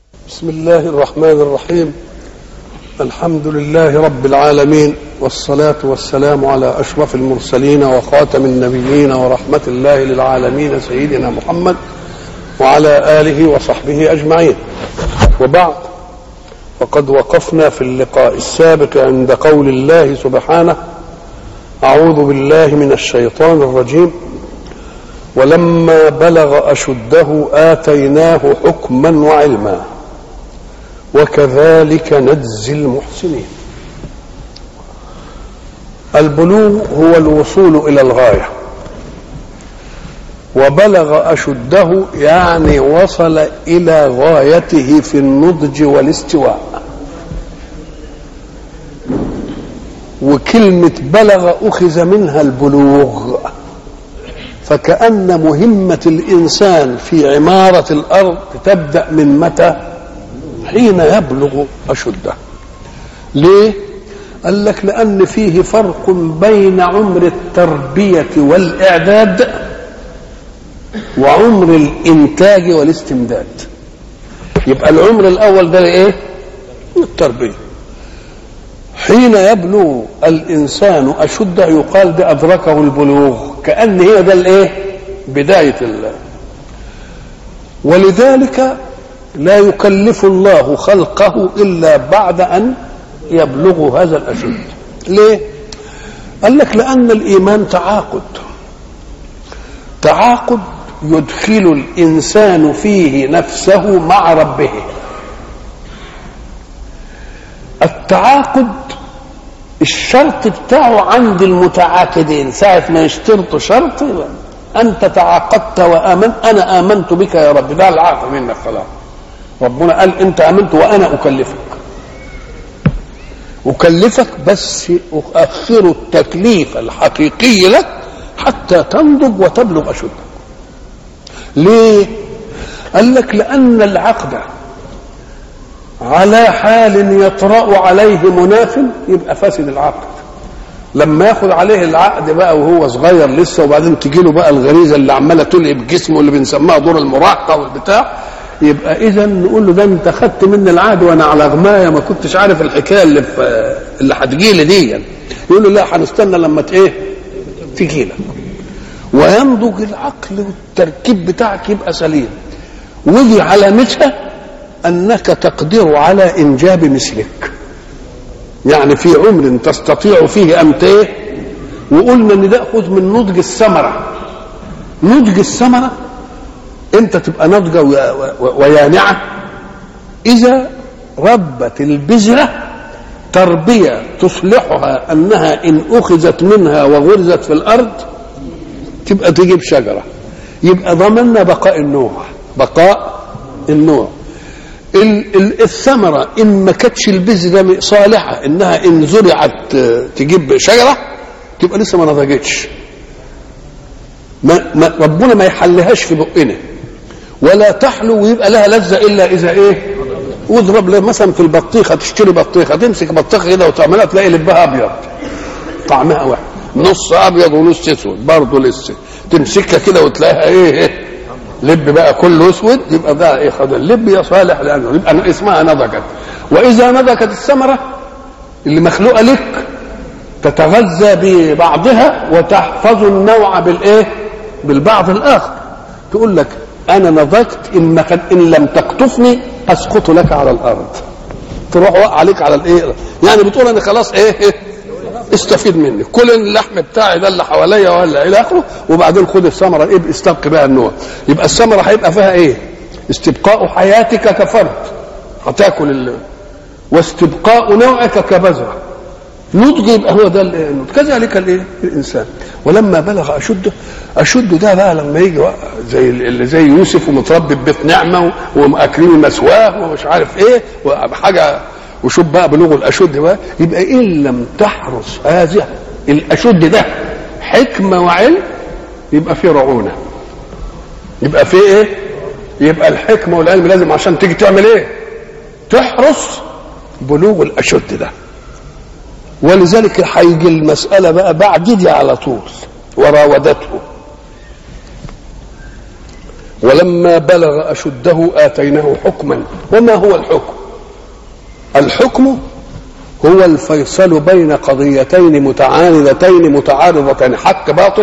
بسم الله الرحمن الرحيم الحمد لله رب العالمين والصلاة والسلام على أشرف المرسلين وخاتم النبيين ورحمة الله للعالمين سيدنا محمد وعلى آله وصحبه أجمعين وبعد وقد وقفنا في اللقاء السابق عند قول الله سبحانه أعوذ بالله من الشيطان الرجيم ولما بلغ أشده آتيناه حكما وعلما وكذلك نجزي المحسنين البلوغ هو الوصول الى الغايه وبلغ اشده يعني وصل الى غايته في النضج والاستواء وكلمه بلغ اخذ منها البلوغ فكأن مهمة الإنسان في عمارة الأرض تبدأ من متى؟ حين يبلغ أشده ليه قال لك لأن فيه فرق بين عمر التربية والإعداد وعمر الإنتاج والاستمداد يبقى العمر الأول ده إيه التربية حين يبلغ الإنسان أشده يقال ده أدركه البلوغ كأن هي ده الإيه بداية الله ولذلك لا يكلف الله خلقه الا بعد ان يبلغوا هذا الاشد ليه قال لك لان الايمان تعاقد تعاقد يدخل الانسان فيه نفسه مع ربه التعاقد الشرط بتاعه عند المتعاقدين ساعة ما يشترطوا شرط أنت تعاقدت وآمنت أنا آمنت بك يا رب ده العقد منك خلاص ربنا قال انت امنت وانا اكلفك اكلفك بس اؤخر التكليف الحقيقي لك حتى تنضج وتبلغ اشدك ليه قال لك لان العقد على حال يطرا عليه مناف يبقى فاسد العقد لما ياخد عليه العقد بقى وهو صغير لسه وبعدين تجي له بقى الغريزه اللي عماله تلعب جسمه اللي بنسميها دور المراهقه والبتاع يبقى اذا نقول له ده انت خدت مني العهد وانا على غمايه ما كنتش عارف الحكايه اللي في اللي هتجي لي دي يقول له لا هنستنى لما ايه تجي لك وينضج العقل والتركيب بتاعك يبقى سليم ودي علامتها انك تقدر على انجاب مثلك يعني في عمر تستطيع فيه ان ايه وقلنا ان ده خذ من نضج الثمره نضج الثمره انت تبقى ناضجه ويانعه اذا ربت البذره تربيه تصلحها انها ان اخذت منها وغرزت في الارض تبقى تجيب شجره يبقى ضمننا بقاء النوع بقاء النوع الثمره ان ما كانتش البذره صالحه انها ان زرعت تجيب شجره تبقى لسه ما نضجتش ما ما ربنا ما يحلهاش في بقنا ولا تحلو ويبقى لها لذه الا اذا ايه واضرب مثلا في البطيخه تشتري بطيخه تمسك بطيخه كده وتعملها تلاقي لبها ابيض طعمها واحد نص ابيض ونص اسود برضه لسه تمسكها كده وتلاقيها ايه, إيه لب بقى كله اسود يبقى ده ايه خد اللب يا صالح لانه يبقى اسمها نضجت واذا نضجت الثمره اللي مخلوقه لك تتغذى ببعضها وتحفظ النوع بالايه بالبعض الاخر تقول لك انا نضجت ان ان لم تقطفني اسقط لك على الارض تروح وقع عليك على الايه يعني بتقول انا خلاص ايه, إيه استفيد مني كل اللحم بتاعي ده اللي حواليا ولا الى اخره وبعدين خد الثمره ايه استبق بقى النوع يبقى الثمره هيبقى فيها ايه استبقاء حياتك كفرد هتاكل ال... واستبقاء نوعك كبذره نضج يبقى هو ده النضج كذلك الايه الانسان ولما بلغ اشده اشده ده بقى لما يجي زي اللي زي يوسف ومتربي في بيت نعمه ومأكلين مسواه ومش عارف ايه وحاجه وشوف بقى بلوغ الاشد بقى يبقى ان لم تحرس هذا الاشد ده حكمه وعلم يبقى في رعونه يبقى في ايه يبقى الحكمه والعلم لازم عشان تيجي تعمل ايه تحرس بلوغ الاشد ده ولذلك هيجي المسألة بقى بعد دي على طول وراودته ولما بلغ أشده آتيناه حكما وما هو الحكم الحكم هو الفيصل بين قضيتين متعاندتين متعارضتين حق باطل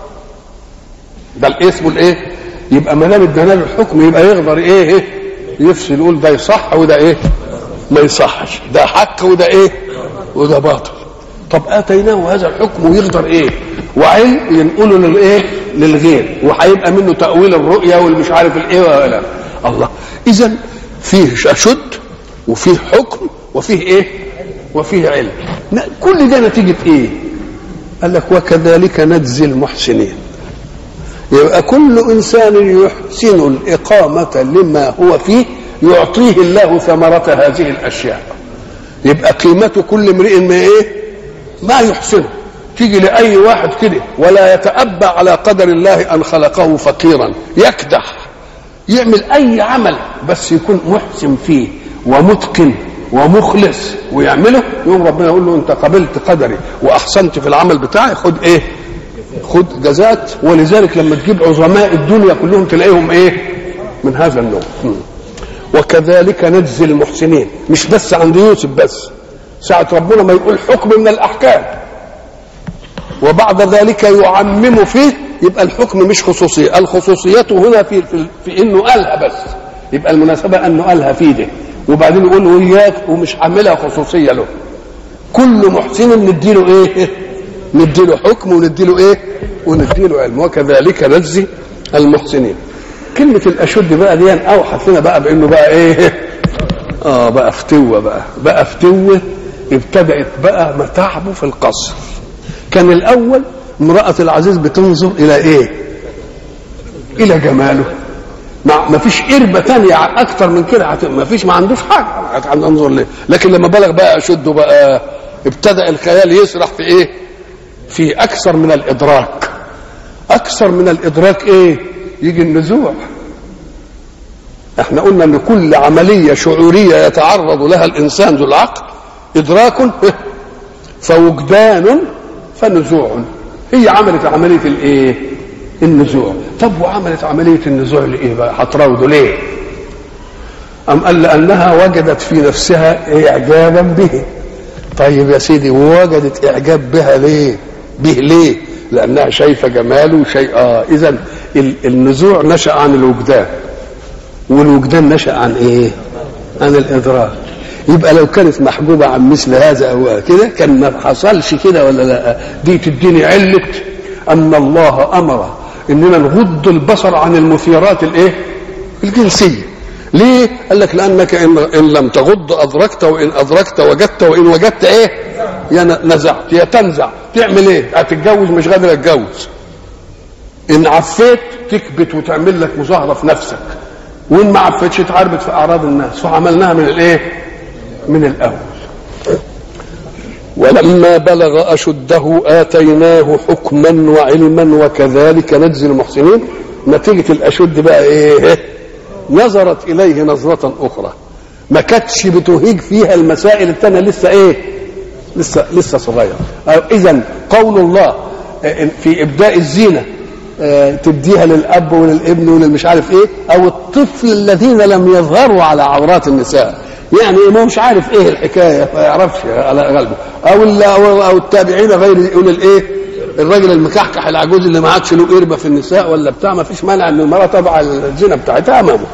ده الاسم الايه يبقى ما دام ادانا له الحكم يبقى يقدر ايه, إيه يفصل يقول ده يصح وده ايه ما يصحش ده حق وده ايه وده باطل طب اتيناه هذا الحكم ويقدر ايه وعلم ينقله للايه للغير وهيبقى منه تاويل الرؤيا والمش عارف الايه ولا الله اذا فيه اشد وفيه حكم وفيه ايه وفيه علم كل ده نتيجه ايه قال لك وكذلك نجزي المحسنين يبقى كل انسان يحسن الاقامه لما هو فيه يعطيه الله ثمره هذه الاشياء يبقى قيمة كل امرئ ما ايه ما يحسنه تيجي لأي واحد كده ولا يتأبى على قدر الله أن خلقه فقيرا يكدح يعمل أي عمل بس يكون محسن فيه ومتقن ومخلص ويعمله يوم ربنا يقول له أنت قبلت قدري وأحسنت في العمل بتاعي خد إيه خد جزات ولذلك لما تجيب عظماء الدنيا كلهم تلاقيهم إيه من هذا النوع وكذلك نجزي المحسنين مش بس عند يوسف بس ساعة ربنا ما يقول حكم من الأحكام وبعد ذلك يعمم فيه يبقى الحكم مش خصوصية الخصوصية هنا في, في, في انه قالها بس يبقى المناسبة انه قالها في ده وبعدين يقول وياك ومش عاملها خصوصية له كل محسن نديله ايه نديله حكم ونديله ايه ونديله علم وكذلك نجزي المحسنين كلمة الأشد بقى دي أوحى لنا بقى بأنه بقى إيه؟ آه بقى فتوة بقى بقى فتوة ابتدأت بقى متاعبه في القصر كان الأول امرأة العزيز بتنظر إلى إيه؟ إلى جماله ما ما فيش قربة تانية أكتر من كده ما فيش ما عندوش حاجة هننظر ليه لكن لما بلغ بقى أشده بقى ابتدأ الخيال يسرح في إيه؟ في أكثر من الإدراك أكثر من الإدراك إيه؟ يجي النزوع احنا قلنا ان كل عمليه شعوريه يتعرض لها الانسان ذو العقل ادراك فوجدان فنزوع هي عملت عمليه الايه النزوع طب وعملت عمليه النزوع لايه بقى هتراوده ليه ام قال لانها وجدت في نفسها اعجابا به طيب يا سيدي ووجدت اعجاب بها ليه به ليه لانها شايفه جماله شيء اه اذا النزوع نشا عن الوجدان والوجدان نشا عن ايه عن الادراك يبقى لو كانت محجوبه عن مثل هذا او كده كان ما حصلش كده ولا لا دي تديني عله ان الله امر اننا نغض البصر عن المثيرات الايه الجنسيه ليه قال لك لانك ان, إن لم تغض ادركت وان ادركت وجدت وان وجدت ايه يا نزعت يا تنزع تعمل ايه هتتجوز مش قادر اتجوز ان عفيت تكبت وتعمل لك مظاهره في نفسك وان ما عفتش تعربت في اعراض الناس فعملناها من الايه من الاول ولما بلغ اشده اتيناه حكما وعلما وكذلك نجزي المحسنين نتيجه الاشد بقى ايه نظرت اليه نظره اخرى ما كانتش بتهيج فيها المسائل الثانيه لسه ايه لسه لسه صغير اذا قول الله في ابداء الزينه تديها للاب وللابن وللمش عارف ايه او الطفل الذين لم يظهروا على عورات النساء يعني ما مش عارف ايه الحكايه ما يعرفش على قلبه او او التابعين غير يقول الايه الراجل المكحكح العجوز اللي ما عادش له قربه في النساء ولا بتاع ما فيش مانع ان المراه تبع الزنا بتاعتها امامه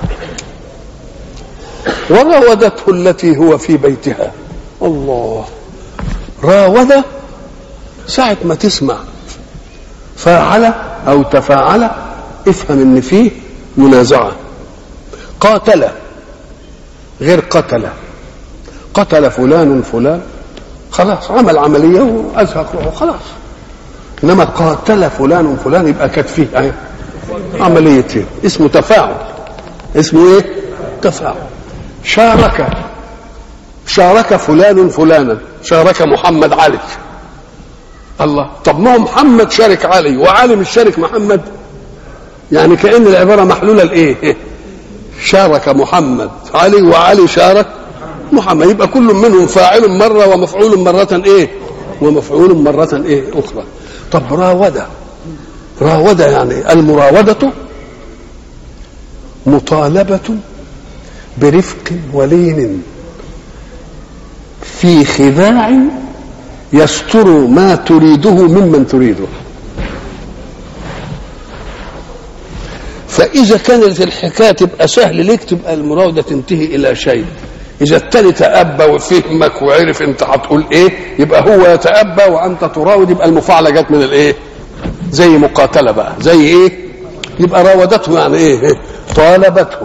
وراودته التي هو في بيتها الله راود ساعة ما تسمع فاعل أو تفاعل افهم إن فيه منازعة قاتل غير قتل قتل فلان فلان خلاص عمل عملية وأزهق روحه خلاص إنما قاتل فلان فلان يبقى كانت فيه أيه؟ عمليتين اسمه تفاعل اسمه ايه تفاعل شارك شارك فلان فلانا شارك محمد علي الله طب ما هو محمد شارك علي وعلي مش شارك محمد يعني كأن العبارة محلولة لإيه شارك محمد علي وعلي شارك محمد يبقى كل منهم فاعل مرة ومفعول مرة إيه ومفعول مرة إيه أخرى طب راودة راودة يعني المراودة مطالبة برفق ولين في خداع يستر ما تريده ممن تريده فإذا كانت الحكاية تبقى سهل ليك تبقى المراودة تنتهي إلى شيء إذا التاني تأبى وفهمك وعرف أنت هتقول إيه يبقى هو يتأبى وأنت تراود يبقى المفاعلة جت من الإيه؟ زي مقاتلة بقى زي إيه؟ يبقى راودته يعني إيه؟ طالبته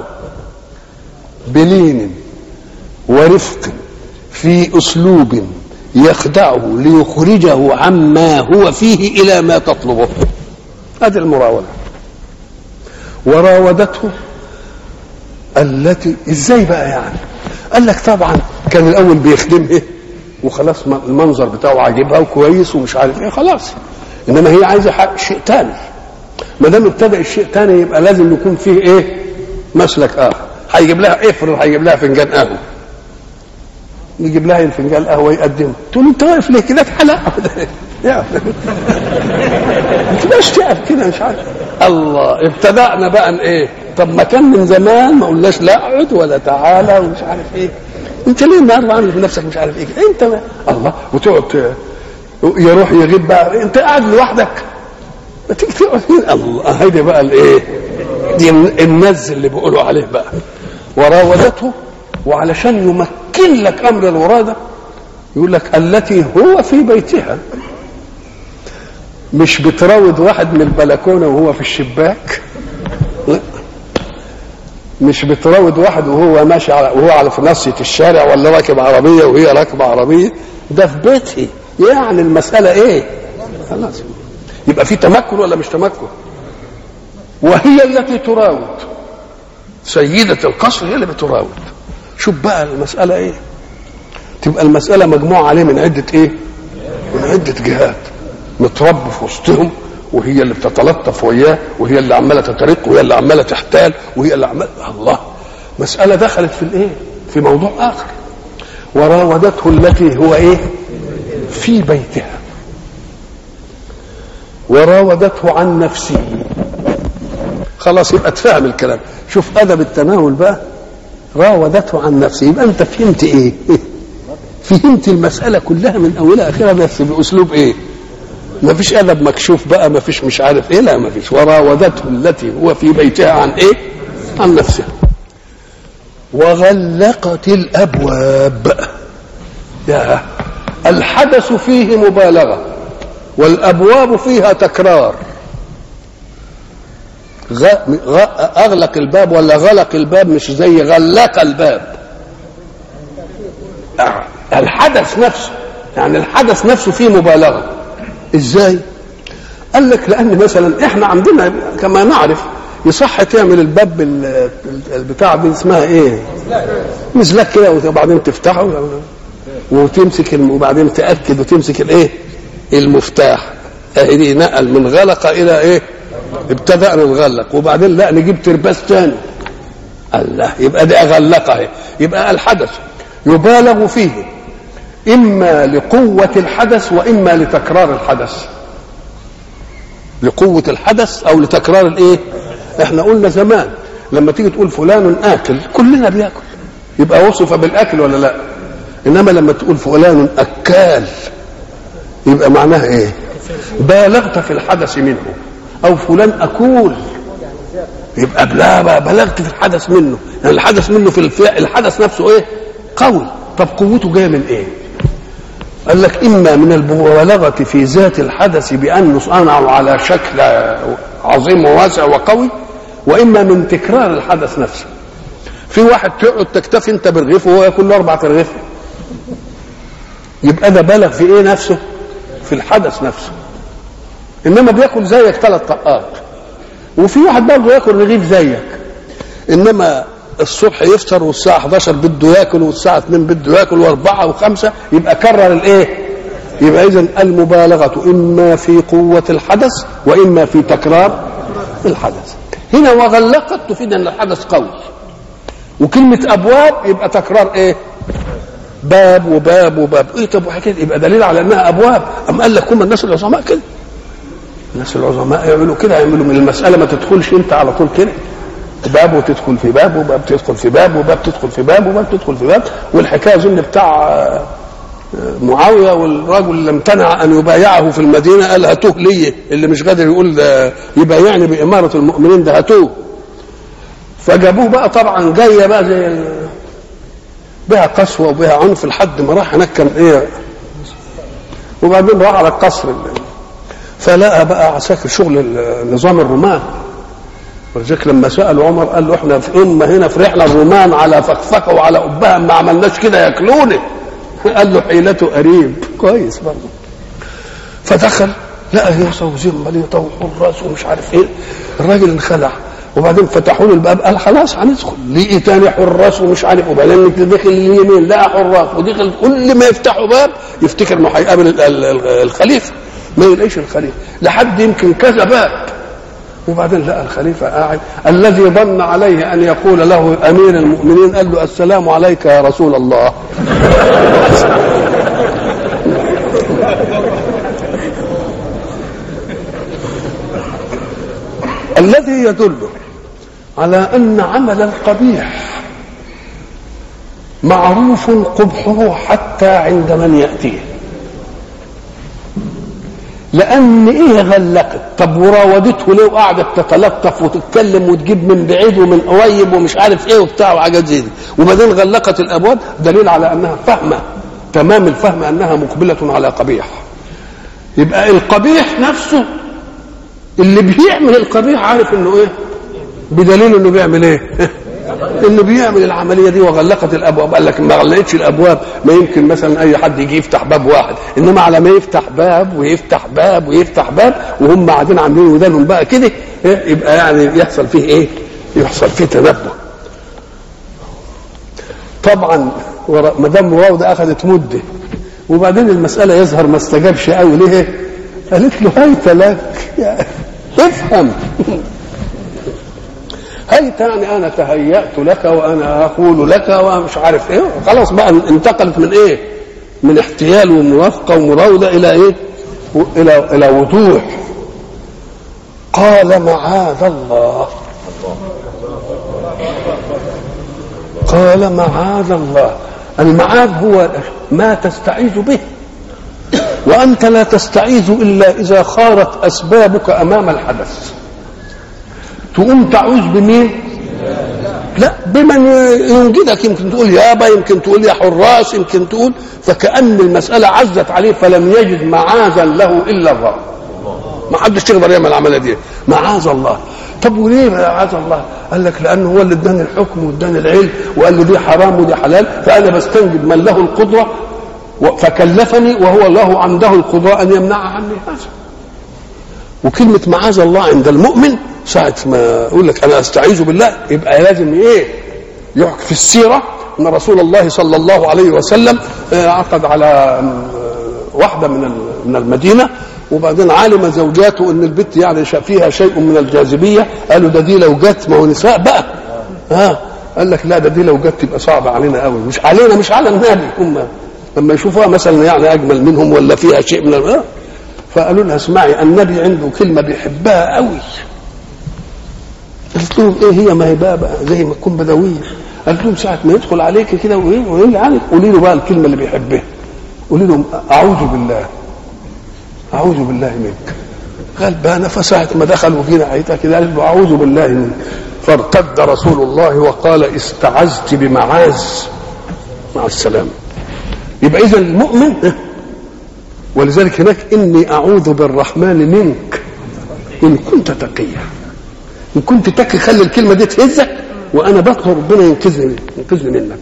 بلين ورفق في أسلوب يخدعه ليخرجه عما هو فيه إلى ما تطلبه هذه المراودة وراودته التي ازاي بقى يعني قال لك طبعا كان الاول بيخدمها وخلاص المنظر بتاعه عاجبها وكويس ومش عارف ايه خلاص انما هي عايزه حق شيء تاني ما دام ابتدى الشيء تاني يبقى لازم يكون فيه ايه مسلك اخر هيجيب لها افرض هيجيب لها فنجان قهوه يجيب لها الفنجان قهوه يقدمه تقول له انت واقف ليه كده تعالى يعني ما تبقاش تقف كده مش عارف الله ابتدأنا بقى ايه طب ما كان من زمان ما قلناش لا اقعد ولا تعالى ومش عارف ايه انت ليه النهارده عامل في نفسك مش عارف ايه انت ما الله وتقعد يروح يغيب بقى انت قاعد لوحدك ما تيجي تقعد هنا الله هيدي بقى الايه دي النز اللي بيقولوا عليه بقى وراودته وعلشان يمكن لك امر الوراده يقول لك التي هو في بيتها مش بتراود واحد من البلكونه وهو في الشباك لا مش بتراود واحد وهو ماشي على وهو على في ناصيه الشارع ولا راكب عربيه وهي راكبه عربيه ده في بيتي يعني المساله ايه؟ خلاص يبقى في تمكن ولا مش تمكن؟ وهي التي تراود سيدة القصر هي اللي بتراود شوف بقى المسألة ايه تبقى المسألة مجموعة عليه من عدة ايه من عدة جهات متربي في وسطهم وهي اللي بتتلطف وياه وهي اللي عماله تترق وهي اللي عماله تحتال وهي اللي عماله الله مساله دخلت في الايه؟ في موضوع اخر وراودته التي هو ايه؟ في بيتها وراودته عن نفسه خلاص يبقى تفهم الكلام شوف ادب التناول بقى راودته عن نفسه يبقى انت فهمت ايه؟ فهمت المساله كلها من اولها اخرها بس باسلوب ايه؟ ما فيش ادب مكشوف بقى ما فيش مش عارف ايه لا ما فيش وراودته التي هو في بيتها عن ايه عن نفسها وغلقت الابواب يا الحدث فيه مبالغه والابواب فيها تكرار غ... غ... اغلق الباب ولا غلق الباب مش زي غلق الباب الحدث نفسه يعني الحدث نفسه فيه مبالغه ازاي قال لك لان مثلا احنا عندنا كما نعرف يصح تعمل الباب البتاع دي اسمها ايه مزلك كده وبعدين تفتحه وتمسك وبعدين تاكد وتمسك الايه المفتاح اهي دي نقل من غلق الى ايه ابتدأنا نغلق وبعدين لا نجيب ترباس تاني الله يبقى ده غلقه يبقى الحدث يبالغ فيه إما لقوة الحدث وإما لتكرار الحدث لقوة الحدث أو لتكرار الإيه إحنا قلنا زمان لما تيجي تقول فلان آكل كلنا بياكل يبقى وصف بالأكل ولا لا إنما لما تقول فلان أكال يبقى معناها إيه بالغت في الحدث منه أو فلان أكول يبقى لا بلغت في الحدث منه يعني الحدث منه في الفعل الحدث نفسه ايه قوي طب قوته جايه من ايه قال لك اما من المبالغه في ذات الحدث بانه صنعه على شكل عظيم وواسع وقوي واما من تكرار الحدث نفسه في واحد تقعد تكتفي انت برغيف وهو ياكل له اربع ترغيف يبقى ده بالغ في ايه نفسه في الحدث نفسه انما بياكل زيك ثلاث طقات وفي واحد برضه ياكل رغيف زيك انما الصبح يفطر والساعة 11 بده ياكل والساعة 2 بده ياكل واربعة وخمسة يبقى كرر الايه؟ يبقى اذا المبالغة اما في قوة الحدث واما في تكرار الحدث. هنا وغلقت تفيد ان الحدث قوي. وكلمة ابواب يبقى تكرار ايه؟ باب وباب وباب، ايه طب وحكاية يبقى دليل على انها ابواب، ام قال لك هم الناس العظماء كده. الناس العظماء يعملوا كده يعملوا من المسألة ما تدخلش انت على طول كده. باب وتدخل في باب وباب تدخل في باب وباب تدخل في باب وباب تدخل في باب والحكايه اظن بتاع آه، معاويه والرجل اللي امتنع ان يبايعه في المدينه قال هاتوه لي اللي مش قادر يقول ده يبايعني باماره المؤمنين ده هاتوه فجابوه بقى طبعا جايه بقى زي ال- بها قسوه وبها عنف لحد ما راح هناك كان ايه وبعدين راح على القصر اللي فلقى بقى عساكر شغل ال- نظام الرومان ولذلك لما سالوا عمر قال له احنا في امه هنا في رحله الرومان على فخفخه وعلى قبها ما عملناش كده ياكلوني قال له حيلته قريب كويس برضه فدخل لقى هيصه وزير ماليه وحراس ومش عارف ايه الراجل انخلع وبعدين فتحوا له الباب قال خلاص هندخل لقي تاني حراس ومش عارف وبعدين دخل اليمين لقى حراس ودخل كل ما يفتحوا باب يفتكر انه هيقابل ال- ال- ال- الخليفه ما يلاقيش الخليفه لحد يمكن كذا باب وبعدين لقى الخليفة قاعد الذي ظن عليه أن يقول له أمير المؤمنين قال له السلام عليك يا رسول الله الذي يدل على أن عمل القبيح معروف قبحه حتى عند من يأتيه لان ايه غلقت طب وراودته ليه وقعدت تتلطف وتتكلم وتجيب من بعيد ومن قريب ومش عارف ايه وبتاع وحاجات زي دي وبعدين غلقت الابواب دليل على انها فاهمه تمام الفهم انها مقبله على قبيح يبقى القبيح نفسه اللي بيعمل القبيح عارف انه ايه بدليل انه بيعمل ايه انه بيعمل العمليه دي وغلقت الابواب قال لك ما غلقتش الابواب ما يمكن مثلا اي حد يجي يفتح باب واحد انما على ما يفتح باب ويفتح باب ويفتح باب وهم قاعدين عاملين ودانهم بقى كده إيه؟ يبقى يعني يحصل فيه ايه؟ يحصل فيه تنبه طبعا ورا- مدام مراوده اخذت مده وبعدين المساله يظهر ما استجابش قوي ليه؟ قالت له هيت لك يعني افهم هيت يعني انا تهيأت لك وانا اقول لك ومش عارف ايه خلاص بقى انتقلت من ايه؟ من احتيال وموافقه ومراوده الى ايه؟ و- الى الى وضوح قال معاذ الله قال معاذ الله المعاذ هو ما تستعيذ به وانت لا تستعيذ الا اذا خارت اسبابك امام الحدث تقوم تعوذ بمين لا بمن ينجدك يمكن تقول يابا يمكن تقول يا حراس يمكن تقول فكأن المسألة عزت عليه فلم يجد معاذا له إلا الله ما حدش يقدر يعمل العملية دي معاذ الله طب وليه معاذ الله قال لك لأنه هو اللي اداني الحكم واداني العلم وقال له دي حرام ودي حلال فأنا بستنجد من له القدرة و- فكلفني وهو له عنده القدرة أن يمنع عني هذا وكلمة معاذ الله عند المؤمن ساعة ما يقول لك أنا أستعيذ بالله يبقى لازم إيه؟ يحكي في السيرة أن رسول الله صلى الله عليه وسلم آه، عقد على آه، واحدة من ال- من المدينة وبعدين علم زوجاته ان البت يعني شا- فيها شيء من الجاذبيه قالوا ده دي لو جت ما هو نساء بقى ها قال لك لا ده دي لو جت تبقى صعبه علينا قوي مش علينا مش على النبي هم لما يشوفوها مثلا يعني اجمل منهم ولا فيها شيء من ال- آه. فقالوا لها اسمعي النبي عنده كلمه بيحبها قوي قالت لهم ايه هي ما هي بقى, بقى زي ما تكون بدويه قالت لهم ساعه ما يدخل عليك كده وايه ويجي عليك قولي له بقى الكلمه اللي بيحبها قولي له اعوذ بالله اعوذ بالله منك قال بقى انا فساعه ما دخل وجينا عيتها كده قالت له اعوذ بالله منك فارتد رسول الله وقال استعذت بمعاذ مع السلامه يبقى اذا المؤمن ولذلك هناك اني اعوذ بالرحمن منك ان كنت تقيا ان كنت تقي خلي الكلمه دي تهزك وانا بطلب ربنا ينقذني ينقذني منك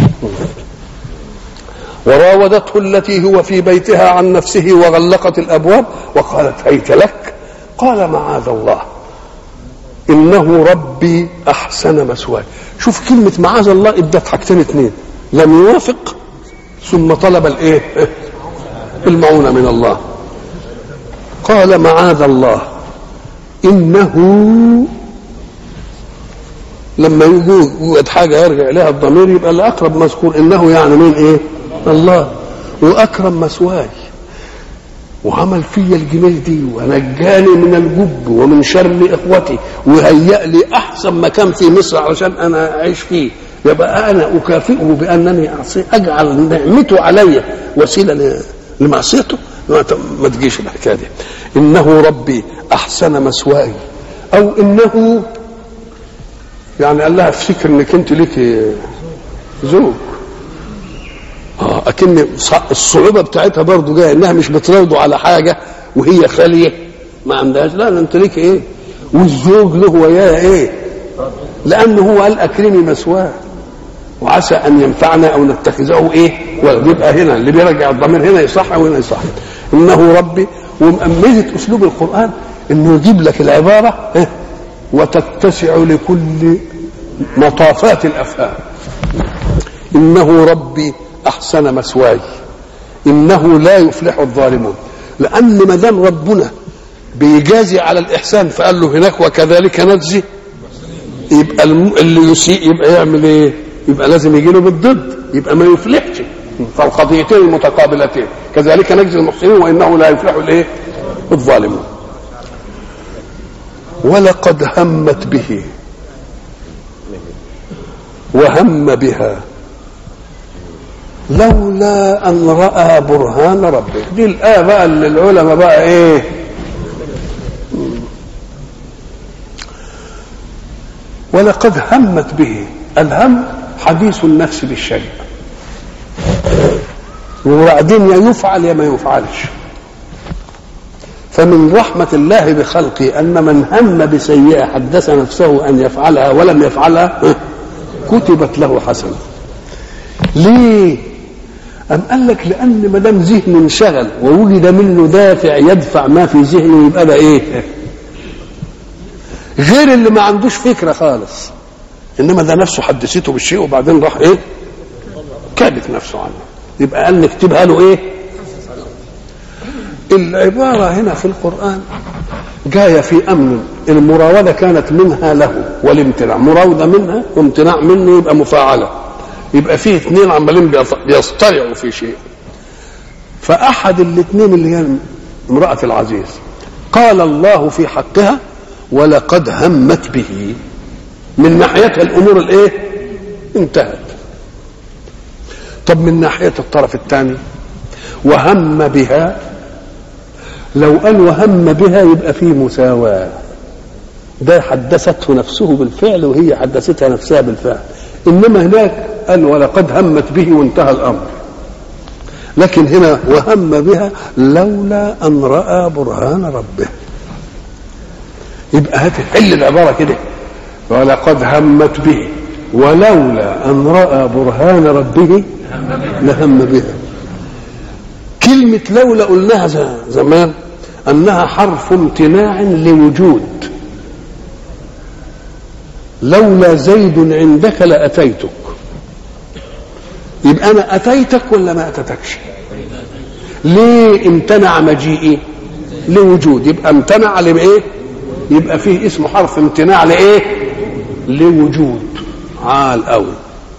وراودته التي هو في بيتها عن نفسه وغلقت الابواب وقالت هيت لك قال معاذ الله انه ربي احسن مثواي شوف كلمه معاذ الله ادت حاجتين اتنين لم يوافق ثم طلب الايه المعونه من الله قال معاذ الله انه لما يوجد حاجه يرجع اليها الضمير يبقى الاقرب مذكور انه يعني مين ايه الله واكرم مثواي وعمل فيا الجميل دي ونجاني من الجب ومن شر اخوتي وهيأ لي احسن مكان في مصر علشان انا اعيش فيه يبقى انا اكافئه بانني اعصي اجعل نعمته علي وسيله ل- لمعصيته ما ت- ما تجيش الحكايه دي انه ربي احسن مثواي او انه يعني قال لها افتكر انك انت ليك زوج اه اكن ص- الصعوبه بتاعتها برضو جايه انها مش بتراوده على حاجه وهي خاليه ما عندهاش لا ده انت ليك ايه والزوج له وياه ايه لانه هو قال اكرمي مثواه وعسى ان ينفعنا او نتخذه ايه ويبقى هنا اللي بيرجع الضمير هنا يصح وهنا يصح انه ربي ومأمزة اسلوب القران انه يجيب لك العباره إيه؟ وتتسع لكل مطافات الافهام انه ربي احسن مثواي انه لا يفلح الظالمون لان ما دام ربنا بيجازي على الاحسان فقال له هناك وكذلك نجزي يبقى الم... اللي يسيء يبقى يعمل ايه؟ يبقى لازم يجي له بالضد يبقى ما يفلحش فالقضيتين المتقابلتين كذلك نجزي المحسنين وانه لا يفلح الايه؟ الظالمون ولقد همت به وهم بها لولا ان راى برهان ربه دي الايه بقى اللي العلماء بقى ايه ولقد همت به الهم حديث النفس بالشيء وبعدين يا يفعل يا ما يفعلش فمن رحمة الله بخلقه أن من هم بسيئة حدث نفسه أن يفعلها ولم يفعلها كتبت له حسنة ليه؟ أم قال لك لأن ما دام ذهنه انشغل ووجد منه دافع يدفع ما في ذهنه يبقى ده إيه؟ غير اللي ما عندوش فكرة خالص إنما ده نفسه حدثته بالشيء وبعدين راح إيه؟ كابت نفسه عنه يبقى قال نكتبها له إيه؟ العبارة هنا في القرآن جاية في أمر المراودة كانت منها له والامتناع مراودة منها وامتناع منه يبقى مفاعلة يبقى فيه اثنين عمالين بيصطرعوا في شيء فأحد الاثنين اللي هي امرأة العزيز قال الله في حقها ولقد همت به من ناحيتها الأمور الإيه انتهت طب من ناحية الطرف الثاني وهم بها لو قال وهم بها يبقى فيه مساواة ده حدثته نفسه بالفعل وهي حدثتها نفسها بالفعل إنما هناك قال ولقد همت به وانتهى الأمر لكن هنا وهم بها لولا أن رأى برهان ربه يبقى هتحل العبارة كده ولقد همت به ولولا أن رأى برهان ربه لهم بها كلمة لولا قلناها زمان أنها حرف امتناع لوجود لولا زيد عندك لأتيتك يبقى أنا أتيتك ولا ما أتتكش ليه امتنع مجيئي لوجود يبقى امتنع لإيه يبقى فيه اسمه حرف امتناع لإيه لوجود عال قوي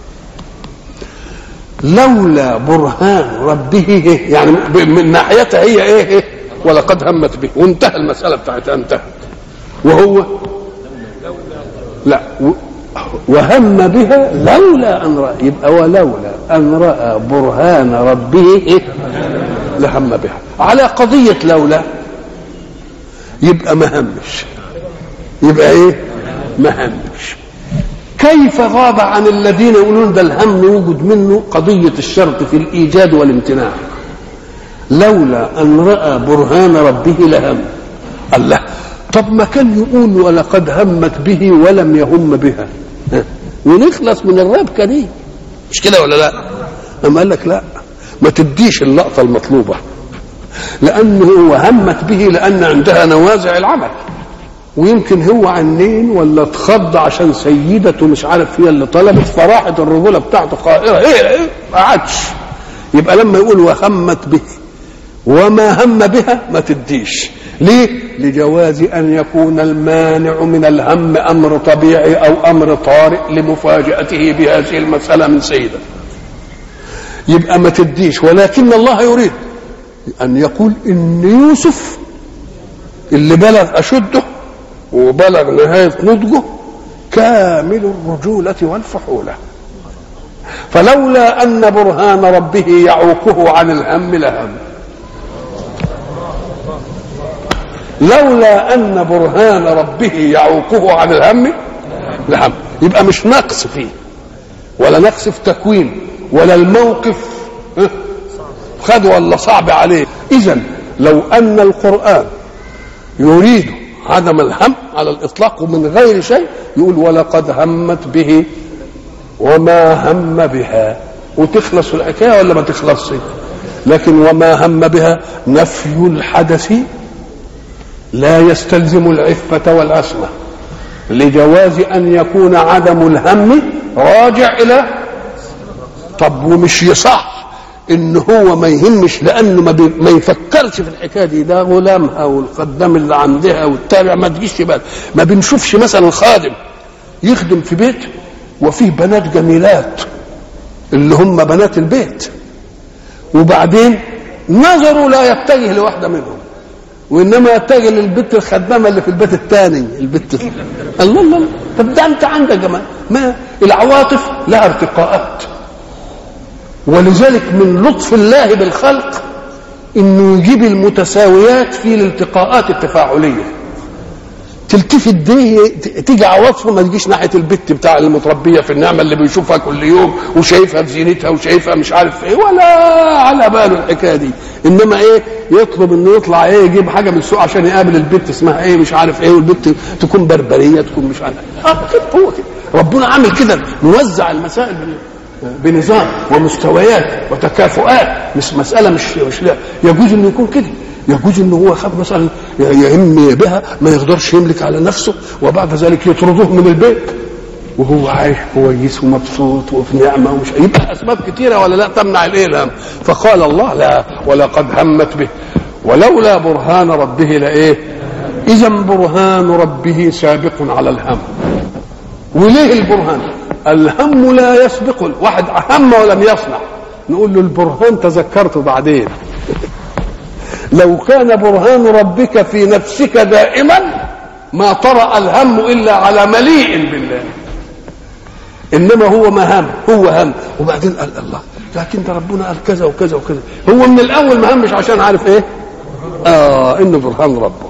لولا برهان ربه يعني من ناحيتها هي ايه ولقد همت به وانتهى المسألة بتاعتها انتهت وهو لا وهم بها لولا أن رأى يبقى ولولا أن رأى برهان ربه إيه؟ لهم بها على قضية لولا يبقى ما همش يبقى ايه ما همش كيف غاب عن الذين يقولون ده الهم يوجد منه قضية الشرط في الإيجاد والامتناع لولا أن رأى برهان ربه لهم الله طب ما كان يقول ولقد همت به ولم يهم بها ونخلص من الربكة دي مش كده ولا لا أما قال لك لا ما تديش اللقطة المطلوبة لأنه هو همت به لأن عندها نوازع العمل ويمكن هو عنين ولا اتخض عشان سيدته مش عارف هي اللي طلبت فراحت الرجوله بتاعته قائره ايه ايه ما عادش يبقى لما يقول وهمت به وما هم بها ما تديش ليه لجواز ان يكون المانع من الهم امر طبيعي او امر طارئ لمفاجاته بهذه المساله من سيده يبقى ما تديش ولكن الله يريد ان يقول ان يوسف اللي بلغ اشده وبلغ نهايه نضجه كامل الرجوله والفحوله فلولا ان برهان ربه يعوقه عن الهم لهم لولا ان برهان ربه يعوقه عن الهم لهم يبقى مش نقص فيه ولا نقص في تكوين ولا الموقف ها، خد ولا صعب عليه اذا لو ان القران يريد عدم الهم على الاطلاق ومن غير شيء يقول ولقد همت به وما هم بها وتخلص الحكايه ولا ما تخلصش لكن وما هم بها نفي الحدث لا يستلزم العفه والعصمه لجواز ان يكون عدم الهم راجع الى طب ومش يصح ان هو ما يهمش لانه ما, بي ما يفكرش في الحكايه دي ده غلامها والخدام اللي عندها والتابع ما تجيش بال ما بنشوفش مثلا خادم يخدم في بيت وفيه بنات جميلات اللي هم بنات البيت وبعدين نظره لا يتجه لواحده منهم وانما يتجه للبت الخدامه اللي في البيت الثاني البت الله الله الله. طب ده انت عندك جمال ما العواطف لها ارتقاءات ولذلك من لطف الله بالخلق انه يجيب المتساويات في الالتقاءات التفاعليه تلتفت دي تيجي عواطفه ما تجيش ناحيه البت بتاع المتربيه في النعمه اللي بيشوفها كل يوم وشايفها في زينتها وشايفها مش عارف ايه ولا على باله الحكايه دي انما ايه يطلب انه يطلع ايه يجيب حاجه من السوق عشان يقابل البت اسمها ايه مش عارف ايه والبت تكون بربريه تكون مش عارف اه كده هو كده ربنا عامل كده موزع المسائل بنظام ومستويات وتكافؤات مش مساله مش مش لا يجوز انه يكون كده يجوز انه هو خد مثلا يهم بها ما يقدرش يملك على نفسه وبعد ذلك يطردوه من البيت وهو عايش كويس ومبسوط وفي نعمه ومش يبقى اسباب كثيره ولا لا تمنع الايه الهم فقال الله لا ولقد همت به ولولا برهان ربه لايه اذا برهان ربه سابق على الهم وليه البرهان الهم لا يسبق واحد هم ولم يصنع نقول له البرهان تذكرته بعدين لو كان برهان ربك في نفسك دائما ما طرأ الهم إلا على مليء بالله إنما هو ما هم هو هم وبعدين قال الله لكن ده ربنا قال كذا وكذا وكذا هو من الأول ما همش عشان عارف إيه آه إنه برهان ربه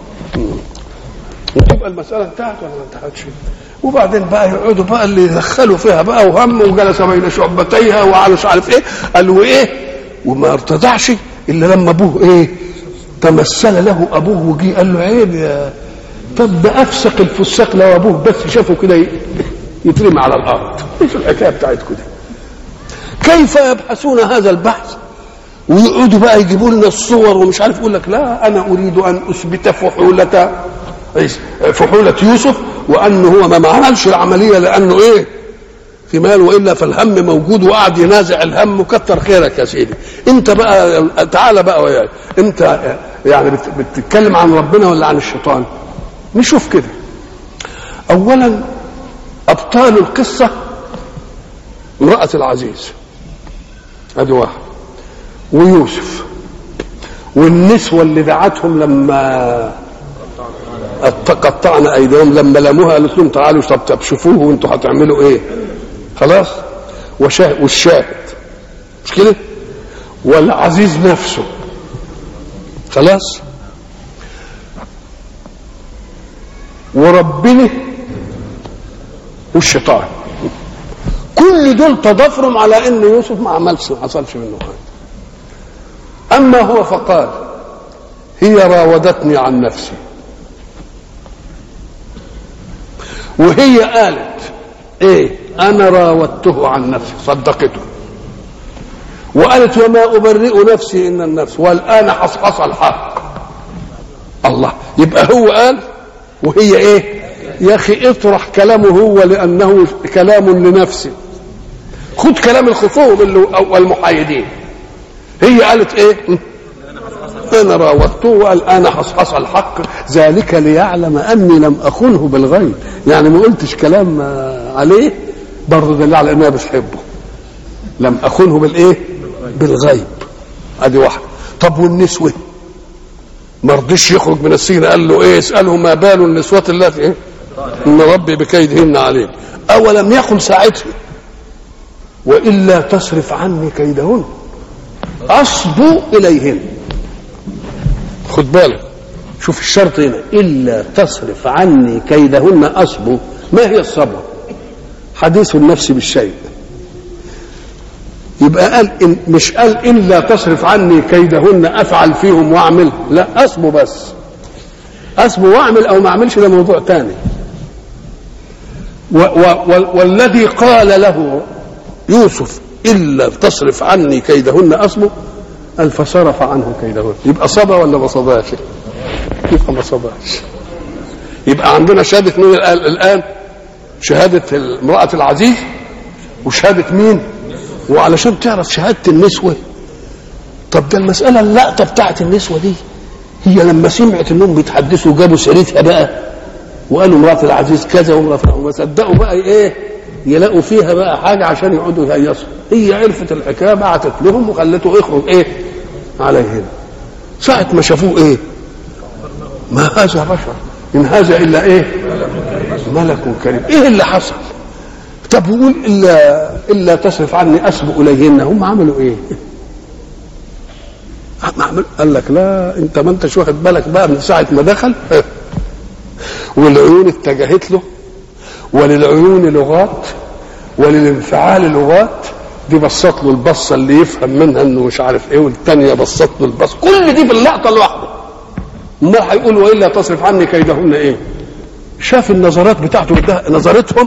وتبقى المسألة انتهت ولا ما انتهتش وبعدين بقى يقعدوا بقى اللي يدخلوا فيها بقى وهم وجلس بين شعبتيها وعلى مش عارف ايه قال وايه وما ارتضعش الا لما ابوه ايه تمثل له ابوه وجي قال له عيب يا طب ده افسق الفساق لو ابوه بس شافه كده يترمي على الارض ايش الحكايه بتاعتكم دي كيف يبحثون هذا البحث ويقعدوا بقى يجيبوا لنا الصور ومش عارف يقول لك لا انا اريد ان اثبت فحوله فحوله يوسف وانه هو ما عملش العمليه لانه ايه في مال والا فالهم موجود وقعد ينازع الهم وكتر خيرك يا سيدي انت بقى تعالى بقى وياي انت يعني بتتكلم عن ربنا ولا عن الشيطان نشوف كده اولا ابطال القصه امراه العزيز ادي واحد ويوسف والنسوه اللي دعتهم لما قطعنا ايديهم لما لموها قالت لهم تعالوا طب طب شوفوه وانتوا هتعملوا ايه خلاص وشاهد والشاهد مش كده والعزيز نفسه خلاص وربنا والشيطان كل دول تضافرهم على ان يوسف ما عملش ما حصلش منه حاجه اما هو فقال هي راودتني عن نفسي وهي قالت ايه انا راودته عن نفسي صدقته وقالت وما ابرئ نفسي ان النفس والان حصحص الحق الله يبقى هو قال وهي ايه يا اخي اطرح كلامه هو لانه كلام لنفسه خد كلام الخصوم والمحايدين هي قالت ايه انا راودته وقال انا حصحص الحق ذلك ليعلم اني لم اخنه بالغيب يعني ما قلتش كلام عليه برضه دليل على انها بتحبه لم اخنه بالايه بالغيب ادي واحده طب والنسوه ما رضيش يخرج من السجن قال له ايه اساله ما بال النسوة التي ايه ان ربي بكيدهن عليم اولم يقل ساعتها والا تصرف عني كيدهن اصبو اليهن خد بالك شوف الشرط هنا الا تصرف عني كيدهن اصبو ما هي الصبر حديث النفس بالشيء يبقى قال إن مش قال الا تصرف عني كيدهن افعل فيهم واعمل لا اصبو بس اصبو واعمل او ما اعملش ده موضوع تاني و و والذي قال له يوسف الا تصرف عني كيدهن اصبو قال فصرف عنه كيدهن يبقى صبى ولا ما صباش يبقى ما صباش يبقى عندنا شهاده مين الان شهاده امراه العزيز وشهاده مين وعلشان تعرف شهاده النسوه طب ده المساله اللقطه بتاعت النسوه دي هي لما سمعت انهم بيتحدثوا جابوا سيرتها بقى وقالوا امراه العزيز كذا وامراه وما صدقوا بقى ايه يلاقوا فيها بقى حاجه عشان يقعدوا يهيصوا هي عرفت الحكايه بعتت لهم وخلته يخرج ايه عليهم ساعه ما شافوه ايه ما هذا بشر ان هذا الا ايه ملك كريم ايه اللي حصل طب وقول الا الا تصرف عني اسبق اليهن هم عملوا ايه عمل قال لك لا انت ما انتش واخد بالك بقى من ساعه ما دخل والعيون اتجهت له وللعيون لغات وللانفعال لغات دي بسط له البصه اللي يفهم منها انه مش عارف ايه والثانيه بسط له البص كل دي في اللقطه لوحده امال هيقول والا تصرف عني كيدهن ايه شاف النظرات بتاعته ده نظرتهم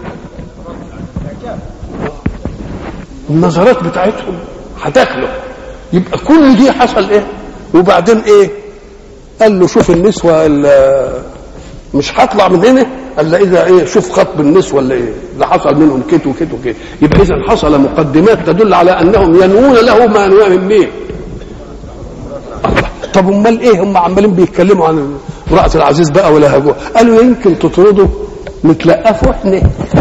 النظرات بتاعتهم هتاكله يبقى كل دي حصل ايه وبعدين ايه قال له شوف النسوه مش هطلع من هنا الا اذا ايه شوف خطب النسوه اللي ايه اللي حصل منهم كده وكده وكده يبقى اذا حصل مقدمات تدل على انهم ينوون له ما انواهم مين طب امال ايه هم عمالين بيتكلموا عن امراه العزيز بقى ولا هجوه قالوا يمكن تطردوا نتلقفوا احنا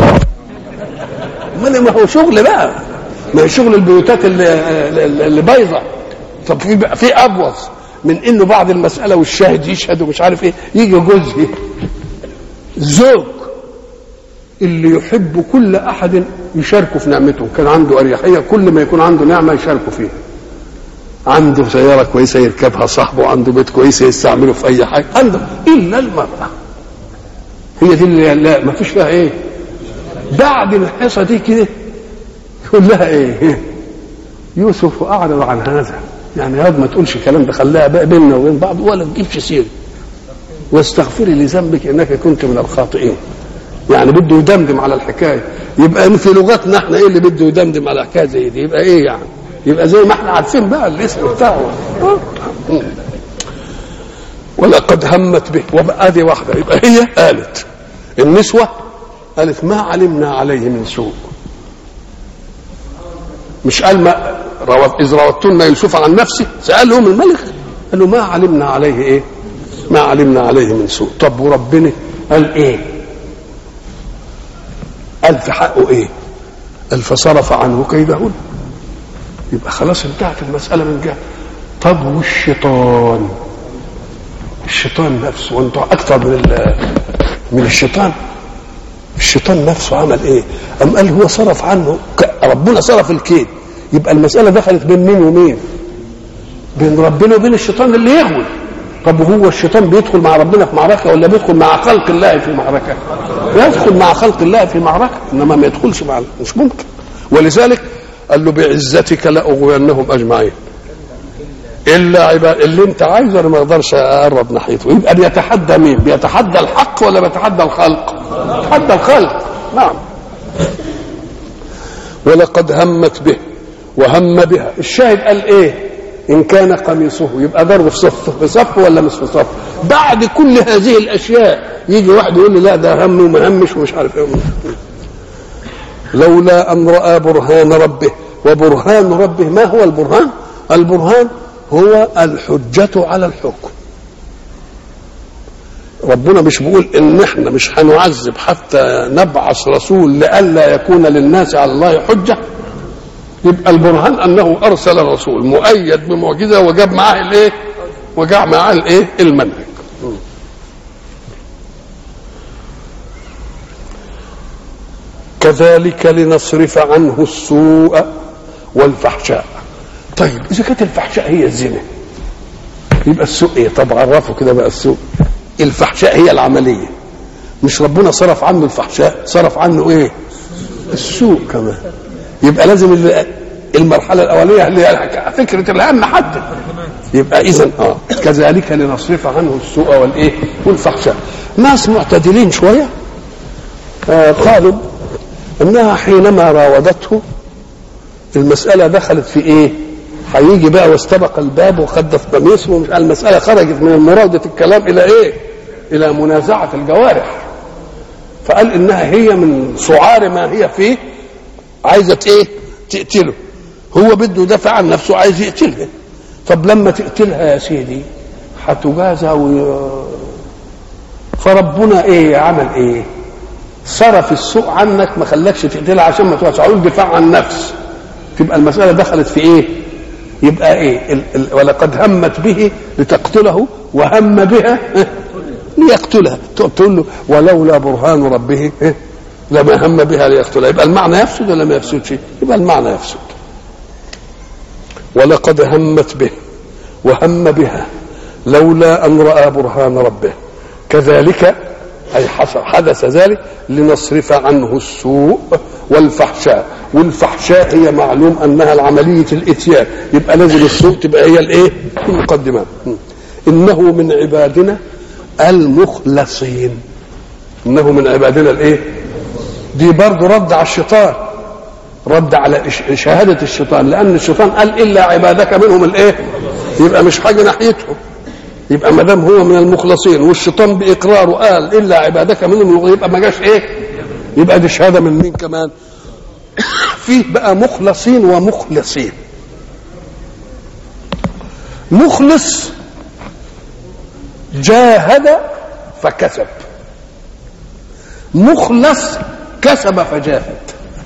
امال ما هو شغل بقى ما هي شغل البيوتات اللي, اللي بايظه طب في في ابوظ من انه بعد المساله والشاهد يشهد ومش عارف ايه يجي جوزه زوج اللي يحب كل احد يشاركه في نعمته كان عنده اريحيه كل ما يكون عنده نعمه يشاركه فيها عنده سيارة كويسة يركبها صاحبه عنده بيت كويس يستعمله في أي حاجة عنده إلا المرأة هي دي اللي لا ما فيش فيها إيه بعد الحصة دي كده يقول لها إيه يوسف أعرض عن هذا يعني يا ما تقولش الكلام ده خليها بقى بيننا وبين بعض ولا تجيبش سيرة واستغفري لذنبك انك كنت من الخاطئين يعني بده يدمدم على الحكايه يبقى في لغتنا احنا ايه اللي بده يدمدم على حكايه زي دي يبقى ايه يعني يبقى زي ما احنا عارفين بقى الاسم بتاعه ولقد همت به ادي واحده يبقى هي قالت النسوه قالت ما علمنا عليه من سوء مش قال ما روت اذ روتن يوسف عن نفسه سالهم الملك قال له ما علمنا عليه ايه ما علمنا عليه من سوء طب وربنا قال ايه قال في حقه ايه قال فصرف عنه كيدهن يبقى خلاص انتهت المسألة من جهة طب والشيطان الشيطان نفسه وانتوا أكثر من من الشيطان الشيطان نفسه عمل ايه؟ أم قال هو صرف عنه ربنا صرف الكيد يبقى المسألة دخلت بين مين ومين؟ بين ربنا وبين الشيطان اللي يغوي طب وهو الشيطان بيدخل مع ربنا في معركة ولا بيدخل مع خلق الله في معركة؟ يدخل مع خلق الله في معركة إنما ما يدخلش مع مش ممكن ولذلك قال له بعزتك لاغوينهم اجمعين الا عباد اللي انت عايزه انا ما اقدرش اقرب ناحيته يبقى بيتحدى مين؟ بيتحدى الحق ولا بيتحدى الخلق؟ بيتحدى الخلق نعم ولقد همت به وهم بها الشاهد قال ايه؟ ان كان قميصه يبقى ضرب في صف في صف ولا مش في صف؟ بعد كل هذه الاشياء يجي واحد يقول لي لا ده هم وما همش ومش عارف ايه لولا ان راى برهان ربه وبرهان ربه ما هو البرهان البرهان هو الحجة على الحكم ربنا مش بيقول ان احنا مش هنعذب حتى نبعث رسول لئلا يكون للناس على الله حجة يبقى البرهان انه ارسل رسول مؤيد بمعجزه وجاب معاه الايه وجاب معاه الايه المنهج كذلك لنصرف عنه السوء والفحشاء طيب اذا كانت الفحشاء هي الزنا يبقى السوء ايه طب عرفوا كده بقى السوء الفحشاء هي العمليه مش ربنا صرف عنه الفحشاء صرف عنه ايه السوء كمان يبقى لازم المرحله الاوليه اللي هي فكره الهم حتى يبقى اذا اه كذلك لنصرف عنه السوء والايه والفحشاء ناس معتدلين شويه آه قالوا انها حينما راودته المساله دخلت في ايه هيجي بقى واستبق الباب وخدف قميصه ومش المساله خرجت من مراوده الكلام الى ايه الى منازعه الجوارح فقال انها هي من سعار ما هي فيه عايزه ايه تقتله هو بده يدافع عن نفسه عايز يقتلها طب لما تقتلها يا سيدي هتجازى و... فربنا ايه عمل ايه صرف السوء عنك ما خلاكش تقتلها عشان ما توسعوش دفاع عن النفس تبقى المسألة دخلت في ايه يبقى ايه ال ال ولقد همت به لتقتله وهم بها ليقتلها تقول له ولولا برهان ربه لما هم بها ليقتلها يبقى المعنى يفسد ولا ما يفسدش يبقى المعنى يفسد ولقد همت به وهم بها لولا ان راى برهان ربه كذلك اي حدث ذلك لنصرف عنه السوء والفحشاء والفحشاء هي معلوم انها العمليه الاتيان يبقى لازم السوء تبقى هي الايه المقدمه انه من عبادنا المخلصين انه من عبادنا الايه دي برضه رد على الشيطان رد على شهادة الشيطان لأن الشيطان قال إلا عبادك منهم الإيه؟ يبقى مش حاجة ناحيته يبقى ما دام هو من المخلصين والشيطان بإقراره قال إلا عبادك منهم يبقى ما جاش إيه؟ يبقى دي شهادة من مين كمان؟ فيه بقى مخلصين ومخلصين مخلص جاهد فكسب مخلص كسب فجاهد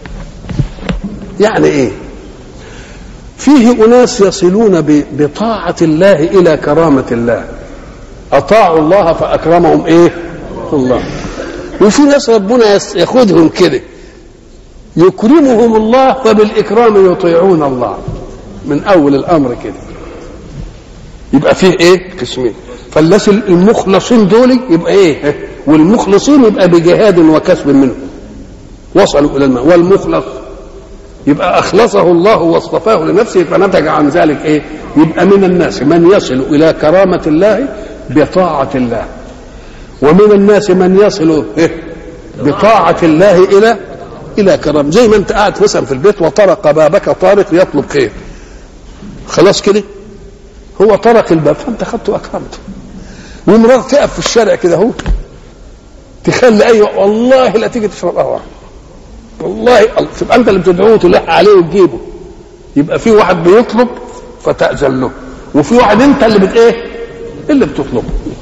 يعني ايه فيه اناس يصلون بطاعه الله الى كرامه الله اطاعوا الله فاكرمهم ايه الله وفي ناس ربنا ياخذهم كده يكرمهم الله فبالاكرام يطيعون الله من اول الامر كده يبقى فيه ايه قسمين فالناس المخلصين دول يبقى ايه والمخلصين يبقى بجهاد وكسب منهم وصلوا الى الماء والمخلص يبقى اخلصه الله واصطفاه لنفسه فنتج عن ذلك ايه يبقى من الناس من يصل الى كرامه الله بطاعه الله ومن الناس من يصل إيه؟ بطاعه الله الى الى كرامه زي ما انت قاعد مثلا في البيت وطرق بابك طارق يطلب خير خلاص كده هو طرق الباب فانت خدته واكرمته ومرار تقف في الشارع كده اهو تخلي ايوه والله لا تيجي تشرب قهوه والله تبقى انت اللي بتدعوه تلح عليه وتجيبه يبقى في واحد بيطلب فتأذن له وفي واحد انت اللي بت ايه اللي بتطلبه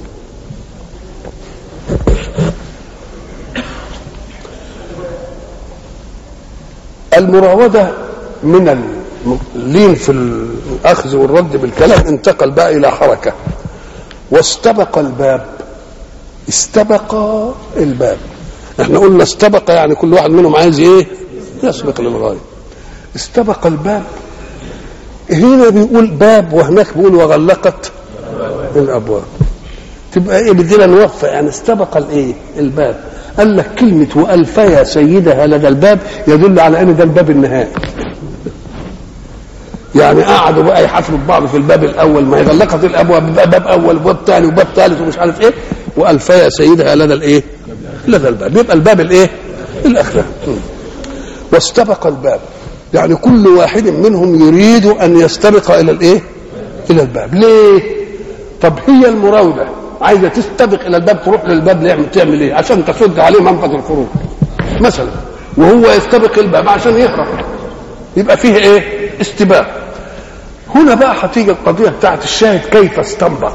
المراودة من اللين في الأخذ والرد بالكلام انتقل بقى إلى حركة واستبق الباب استبق الباب احنا قلنا استبق يعني كل واحد منهم عايز ايه يسبق للغايه استبق الباب هنا بيقول باب وهناك بيقول وغلقت الابواب تبقى ايه بدينا نوفق يعني استبق الايه الباب قال لك كلمة وألفيا سيدها لدى الباب يدل على أن ده الباب النهائي يعني قعدوا بقى يحفلوا بعض في الباب الأول ما هي غلقت الأبواب باب أول وباب ثاني وباب ثالث ومش عارف إيه وألفيا سيدها لدى الإيه لدى الباب يبقى الباب الايه الاخلاق واستبق الباب يعني كل واحد منهم يريد ان يستبق الى الايه الى الباب ليه طب هي المراوده عايزه تستبق الى الباب تروح للباب ليه تعمل ايه عشان تسد عليه منفذ الخروج مثلا وهو يستبق الباب عشان يهرب يبقى فيه ايه استباق هنا بقى هتيجي القضيه بتاعت الشاهد كيف استنبط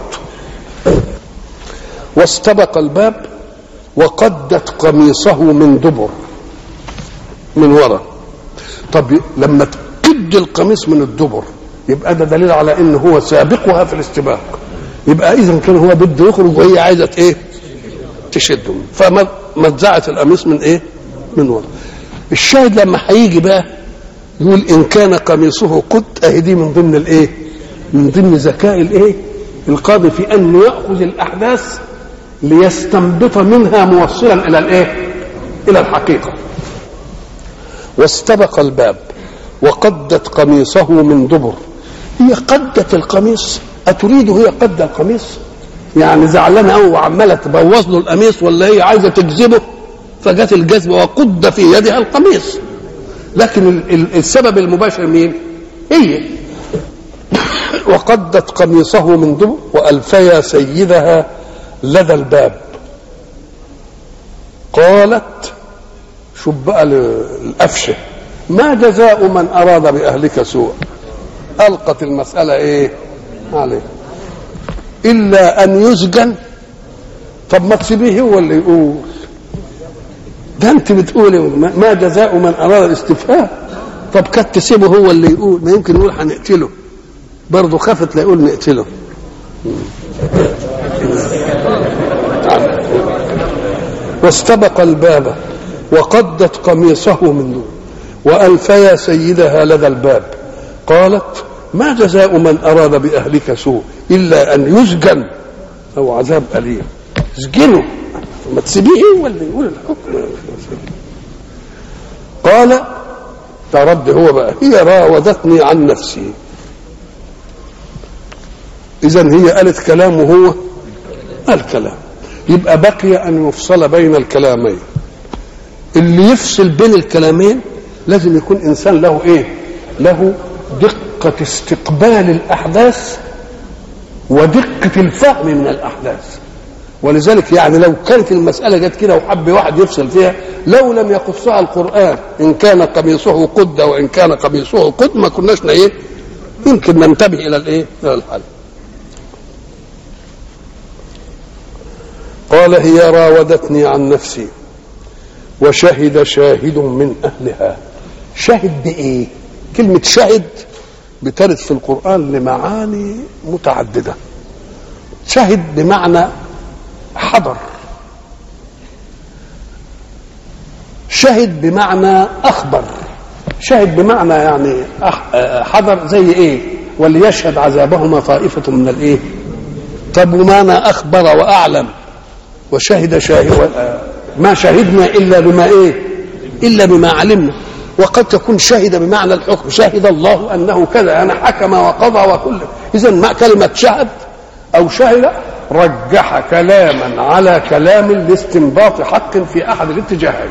واستبق الباب وقدت قميصه من دبر من وراء طب لما تقد تشد القميص من الدبر يبقى ده دليل على ان هو سابقها في الاستباق يبقى اذا كان هو بده يخرج وهي عايزه ايه تشده فمزعت القميص من ايه من ورا الشاهد لما هيجي بقى يقول ان كان قميصه قد اهي دي من ضمن الايه من ضمن ذكاء الايه القاضي في انه ياخذ الاحداث ليستنبط منها موصلا الى الايه الى الحقيقه واستبق الباب وقدت قميصه من دبر هي قدت القميص اتريد هي قد القميص يعني زعلانه قوي وعماله تبوظ له القميص ولا هي عايزه تجذبه فجت الجذبه وقد في يدها القميص لكن ال- ال- السبب المباشر مين هي وقدت قميصه من دبر والفيا سيدها لدى الباب قالت شوف بقى ال- القفشه ما جزاء من اراد باهلك سوء القت المساله ايه عليه الا ان يسجن طب ما تسيبيه هو اللي يقول ده انت بتقولي ما ما جزاء من اراد الاستفهام طب كانت تسيبه هو اللي يقول ما يمكن يقول هنقتله برضه خافت لا يقول نقتله واستبق الباب وقدت قميصه من نور والفيا سيدها لدى الباب قالت ما جزاء من اراد باهلك سوء الا ان يسجن او عذاب اليم اسجنه ما تسيبيه ولا يقول الحكم قال ترد هو بقى هي راودتني عن نفسي اذا هي قالت كلامه هو الكلام يبقى بقي ان يفصل بين الكلامين اللي يفصل بين الكلامين لازم يكون انسان له ايه له دقه استقبال الاحداث ودقه الفهم من الاحداث ولذلك يعني لو كانت المسألة جت كده وحب واحد يفصل فيها لو لم يقصها القرآن إن كان قميصه قد وإن كان قميصه قد ما كناش إيه يمكن ننتبه إلى الإيه؟ إلى الحل. قال هي راودتني عن نفسي وشهد شاهد من أهلها شهد بإيه؟ كلمة شهد بترد في القرآن لمعاني متعددة شهد بمعنى حضر شهد بمعنى اخبر شهد بمعنى يعني أح- حضر زي ايه وليشهد عذابهما طائفة من الايه طب ومعنى اخبر واعلم وشهد شاهد ما شهدنا الا بما ايه الا بما علمنا وقد تكون شهد بمعنى الحكم شهد الله انه كذا يعني حكم وقضى وكل اذا ما كلمه شهد او شهد رجح كلاما على كلام لاستنباط حق في احد الاتجاهين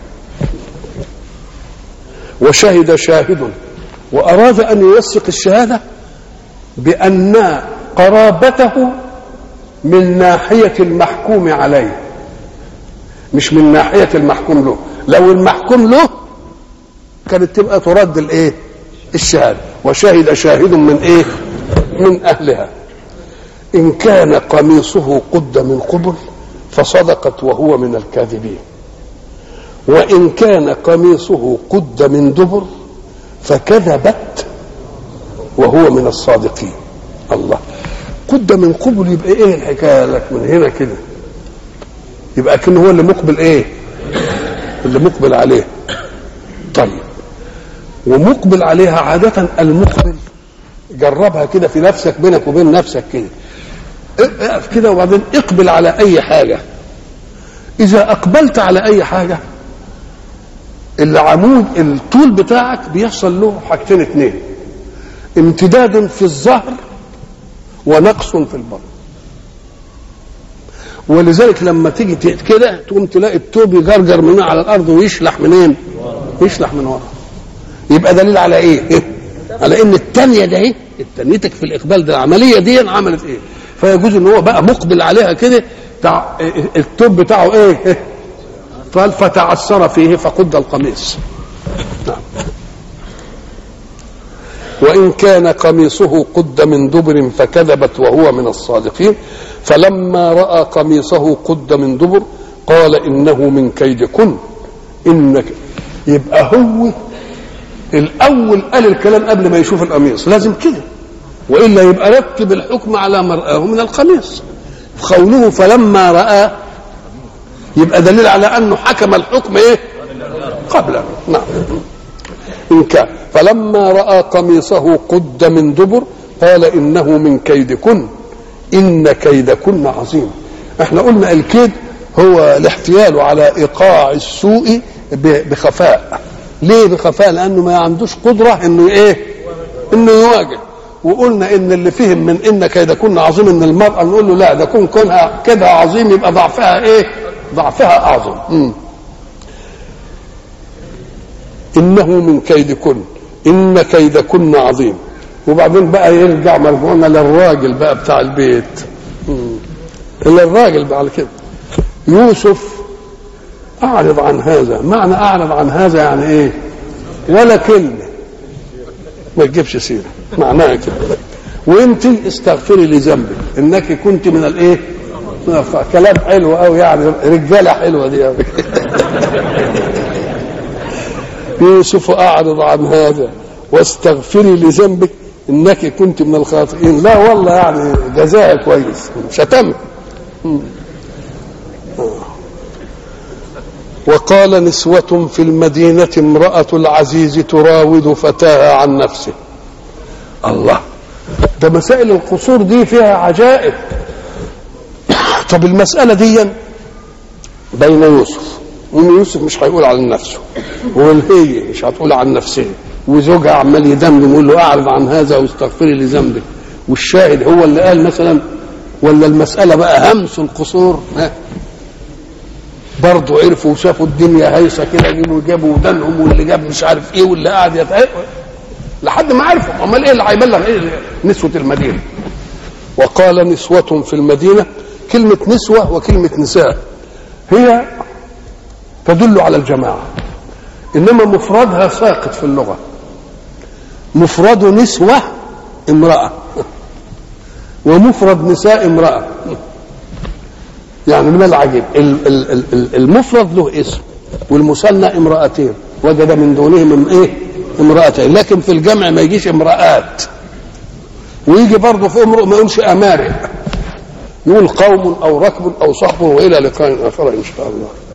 وشهد شاهد واراد ان يوثق الشهاده بان قرابته من ناحيه المحكوم عليه مش من ناحيه المحكوم له لو المحكوم له كانت تبقى ترد الايه الشهاده وشهد شاهد من ايه من اهلها إن كان قميصه قد من قبل فصدقت وهو من الكاذبين وإن كان قميصه قد من دبر فكذبت وهو من الصادقين الله قد من قبل يبقى ايه الحكايه لك من هنا كده يبقى كان هو اللي مقبل ايه اللي مقبل عليه طيب ومقبل عليها عادة المقبل جربها كده في نفسك بينك وبين نفسك كده اقف كده وبعدين اقبل على اي حاجه اذا اقبلت على اي حاجه العمود الطول بتاعك بيحصل له حاجتين اتنين امتداد في الظهر ونقص في البطن ولذلك لما تيجي ت- كده تقوم تلاقي التوب يجرجر من على الارض ويشلح منين؟ يشلح من ورا يبقى دليل على ايه؟ على ان الثانيه ده ايه؟ التنيتك في الاقبال ده العمليه دي عملت ايه؟ فيجوز ان هو بقى مقبل عليها كده تع... التوب بتاعه ايه؟ قال فتعثر فيه فقد القميص نعم وإن كان قميصه قد من دبر فكذبت وهو من الصادقين فلما رأى قميصه قد من دبر قال إنه من كيدكن إنك يبقى هو الاول قال الكلام قبل ما يشوف القميص لازم كده والا يبقى رتب الحكم على ما رآه من القميص قوله فلما رأى يبقى دليل على انه حكم الحكم ايه قبله نعم ان كان فلما راى قميصه قد من دبر قال انه من كيدكن ان كيدكن عظيم احنا قلنا الكيد هو الاحتيال على ايقاع السوء بخفاء ليه بخفاء لانه ما عندوش قدره انه ايه انه يواجه وقلنا ان اللي فهم من ان كيدكن عظيم ان المراه نقول له لا ده كون كونها كده عظيم يبقى ضعفها ايه ضعفها اعظم مم. انه من كيدكن ان كيدكن عظيم وبعدين بقى يرجع مرجعنا للراجل بقى بتاع البيت الا الراجل بعد كده يوسف اعرض عن هذا معنى اعرض عن هذا يعني ايه ولا كلمه ما تجيبش سيره معناها كده وانت استغفري لذنبك انك كنت من الايه من الخ... كلام حلو قوي يعني رجاله حلوه دي قوي يوسف اعرض عن هذا واستغفري لذنبك انك كنت من الخاطئين لا والله يعني جزاء كويس شتم وقال نسوة في المدينة امرأة العزيز تراود فتاها عن نفسه الله ده مسائل القصور دي فيها عجائب طب المسألة دي بين يوسف وام يوسف مش هيقول عن نفسه والهي مش هتقول عن نفسها وزوجها عمال يدمدم يقول له اعرض عن هذا واستغفري لذنبك والشاهد هو اللي قال مثلا ولا المساله بقى همس القصور ها برضه عرفوا وشافوا الدنيا هايصه كده جابوا جابوا ودانهم واللي جاب مش عارف ايه واللي قاعد يتعب لحد ما عرفوا امال ايه اللي هيبلغ ايه نسوه المدينه وقال نسوة في المدينة كلمة نسوة وكلمة نساء هي تدل على الجماعة إنما مفردها ساقط في اللغة مفرد نسوة امرأة ومفرد نساء امرأة يعني ما العجيب المفرد له اسم والمثنى امرأتين وجد من دونهم ايه امرأتين لكن في الجمع ما يجيش امرأات ويجي برضه في امرؤ ما يقولش امارئ يقول قوم او ركب او صحب والى لقاء اخر ان شاء الله